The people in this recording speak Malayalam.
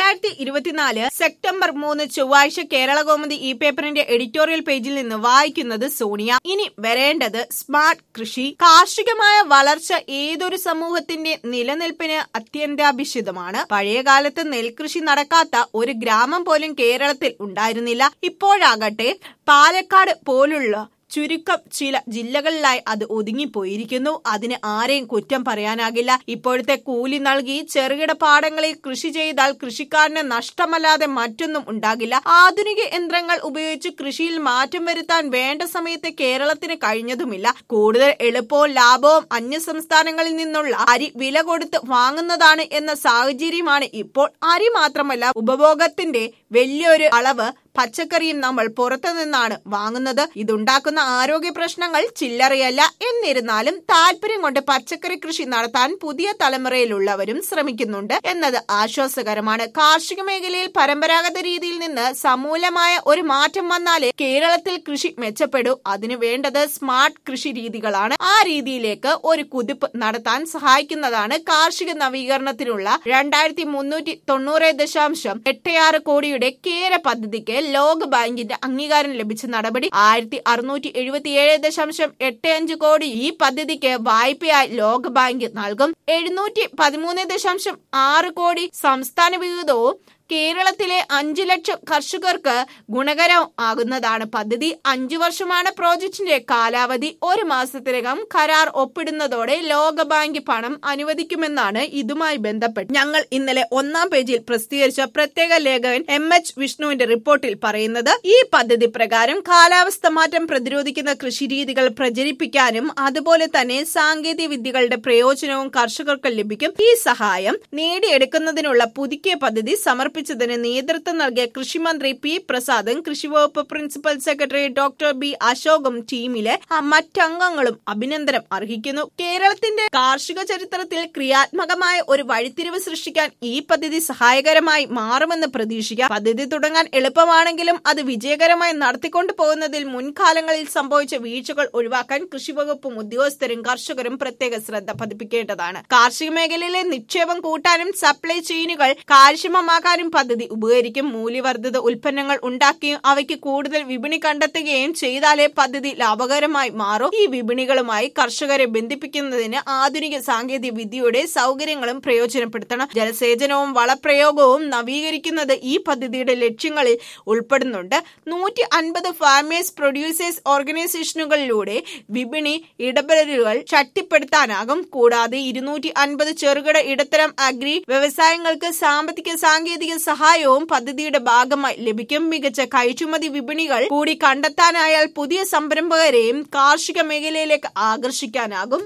രണ്ടായിരത്തി ഇരുപത്തിനാല് സെപ്റ്റംബർ മൂന്ന് ചൊവ്വാഴ്ച കേരള കൗമുദി ഈ പേപ്പറിന്റെ എഡിറ്റോറിയൽ പേജിൽ നിന്ന് വായിക്കുന്നത് സോണിയ ഇനി വരേണ്ടത് സ്മാർട്ട് കൃഷി കാർഷികമായ വളർച്ച ഏതൊരു സമൂഹത്തിന്റെ നിലനിൽപ്പിന് അത്യന്താപേക്ഷിതമാണ് പഴയകാലത്ത് നെൽകൃഷി നടക്കാത്ത ഒരു ഗ്രാമം പോലും കേരളത്തിൽ ഉണ്ടായിരുന്നില്ല ഇപ്പോഴാകട്ടെ പാലക്കാട് പോലുള്ള ചുരുക്കം ചില ജില്ലകളിലായി അത് ഒതുങ്ങിപ്പോയിരിക്കുന്നു അതിന് ആരെയും കുറ്റം പറയാനാകില്ല ഇപ്പോഴത്തെ കൂലി നൽകി ചെറുകിട പാടങ്ങളിൽ കൃഷി ചെയ്താൽ കൃഷിക്കാരന് നഷ്ടമല്ലാതെ മറ്റൊന്നും ഉണ്ടാകില്ല ആധുനിക യന്ത്രങ്ങൾ ഉപയോഗിച്ച് കൃഷിയിൽ മാറ്റം വരുത്താൻ വേണ്ട സമയത്ത് കേരളത്തിന് കഴിഞ്ഞതുമില്ല കൂടുതൽ എളുപ്പവും ലാഭവും അന്യ സംസ്ഥാനങ്ങളിൽ നിന്നുള്ള അരി വില കൊടുത്ത് വാങ്ങുന്നതാണ് എന്ന സാഹചര്യമാണ് ഇപ്പോൾ അരി മാത്രമല്ല ഉപഭോഗത്തിന്റെ വലിയൊരു അളവ് പച്ചക്കറിയും നമ്മൾ പുറത്തു നിന്നാണ് വാങ്ങുന്നത് ഇതുണ്ടാക്കുന്ന ആരോഗ്യ പ്രശ്നങ്ങൾ ചില്ലറയല്ല എന്നിരുന്നാലും താല്പര്യം കൊണ്ട് പച്ചക്കറി കൃഷി നടത്താൻ പുതിയ തലമുറയിലുള്ളവരും ശ്രമിക്കുന്നുണ്ട് എന്നത് ആശ്വാസകരമാണ് കാർഷിക മേഖലയിൽ പരമ്പരാഗത രീതിയിൽ നിന്ന് സമൂലമായ ഒരു മാറ്റം വന്നാലേ കേരളത്തിൽ കൃഷി മെച്ചപ്പെടൂ അതിനു വേണ്ടത് സ്മാർട്ട് കൃഷി രീതികളാണ് ആ രീതിയിലേക്ക് ഒരു കുതിപ്പ് നടത്താൻ സഹായിക്കുന്നതാണ് കാർഷിക നവീകരണത്തിനുള്ള രണ്ടായിരത്തി മുന്നൂറ്റി തൊണ്ണൂറ് ദശാംശം എട്ട് ആറ് കോടിയുടെ കേര പദ്ധതിക്ക് ലോക ബാങ്കിന്റെ അംഗീകാരം ലഭിച്ച നടപടി ആയിരത്തി അറുന്നൂറ്റി എഴുപത്തിയേഴ് ദശാംശം എട്ട് അഞ്ച് കോടി ഈ പദ്ധതിക്ക് വായ്പയായി ലോക ബാങ്ക് നൽകും എഴുന്നൂറ്റി പതിമൂന്ന് ദശാംശം ആറ് കോടി സംസ്ഥാന വിഹിതവും കേരളത്തിലെ അഞ്ചു ലക്ഷം കർഷകർക്ക് ഗുണകരം ആകുന്നതാണ് പദ്ധതി അഞ്ചു വർഷമാണ് പ്രോജക്ടിന്റെ കാലാവധി ഒരു മാസത്തിനകം കരാർ ഒപ്പിടുന്നതോടെ ലോകബാങ്ക് പണം അനുവദിക്കുമെന്നാണ് ഇതുമായി ബന്ധപ്പെട്ട് ഞങ്ങൾ ഇന്നലെ ഒന്നാം പേജിൽ പ്രസിദ്ധീകരിച്ച പ്രത്യേക ലേഖകൻ എം എച്ച് വിഷ്ണുവിന്റെ റിപ്പോർട്ടിൽ പറയുന്നത് ഈ പദ്ധതി പ്രകാരം കാലാവസ്ഥ മാറ്റം പ്രതിരോധിക്കുന്ന കൃഷിരീതികൾ പ്രചരിപ്പിക്കാനും അതുപോലെ തന്നെ സാങ്കേതിക വിദ്യകളുടെ പ്രയോജനവും കർഷകർക്ക് ലഭിക്കും ഈ സഹായം നേടിയെടുക്കുന്നതിനുള്ള പുതുക്കിയ പദ്ധതി സമർപ്പിച്ചതിന് നേതൃത്വം നൽകിയ കൃഷിമന്ത്രി പി പ്രസാദും കൃഷിവകുപ്പ് പ്രിൻസിപ്പൽ സെക്രട്ടറി ഡോക്ടർ ബി അശോകും ടീമിലെ മറ്റംഗങ്ങളും അഭിനന്ദനം അർഹിക്കുന്നു കേരളത്തിന്റെ കാർഷിക ചരിത്രത്തിൽ ക്രിയാത്മകമായ ഒരു വഴിത്തിരിവ് സൃഷ്ടിക്കാൻ ഈ പദ്ധതി സഹായകരമായി മാറുമെന്ന് പ്രതീക്ഷിക്കാം പദ്ധതി തുടങ്ങാൻ എളുപ്പമാണെങ്കിലും അത് വിജയകരമായി നടത്തിക്കൊണ്ടു പോകുന്നതിൽ മുൻകാലങ്ങളിൽ സംഭവിച്ച വീഴ്ചകൾ ഒഴിവാക്കാൻ കൃഷിവകുപ്പും ഉദ്യോഗസ്ഥരും കർഷകരും പ്രത്യേക ശ്രദ്ധ പതിപ്പിക്കേണ്ടതാണ് കാർഷിക മേഖലയിലെ നിക്ഷേപം കൂട്ടാനും സപ്ലൈ ചെയിനുകൾ കാര്യക്ഷമമാക്കാനും പദ്ധതി ഉപകരിക്കും മൂല്യവർദ്ധിത ഉൽപ്പന്നങ്ങൾ ഉണ്ടാക്കുകയും അവയ്ക്ക് കൂടുതൽ വിപണി കണ്ടെത്തുകയും ചെയ്താലേ പദ്ധതി ലാഭകരമായി മാറും ഈ വിപണികളുമായി കർഷകരെ ബന്ധിപ്പിക്കുന്നതിന് ആധുനിക സാങ്കേതിക വിദ്യയുടെ സൗകര്യങ്ങളും പ്രയോജനപ്പെടുത്തണം ജലസേചനവും വളപ്രയോഗവും നവീകരിക്കുന്നത് ഈ പദ്ധതിയുടെ ലക്ഷ്യങ്ങളിൽ ഉൾപ്പെടുന്നുണ്ട് നൂറ്റി അൻപത് ഫാർമേഴ്സ് പ്രൊഡ്യൂസേഴ്സ് ഓർഗനൈസേഷനുകളിലൂടെ വിപണി ഇടപെടലുകൾ ശക്തിപ്പെടുത്താനാകും കൂടാതെ ഇരുന്നൂറ്റി അൻപത് ചെറുകിട ഇടത്തരം അഗ്രി വ്യവസായങ്ങൾക്ക് സാമ്പത്തിക സാങ്കേതിക സഹായവും പദ്ധതിയുടെ ഭാഗമായി ലഭിക്കും മികച്ച കയറ്റുമതി വിപണികൾ കൂടി കണ്ടെത്താനായാൽ പുതിയ സംരംഭകരെയും കാർഷിക മേഖലയിലേക്ക് ആകർഷിക്കാനാകും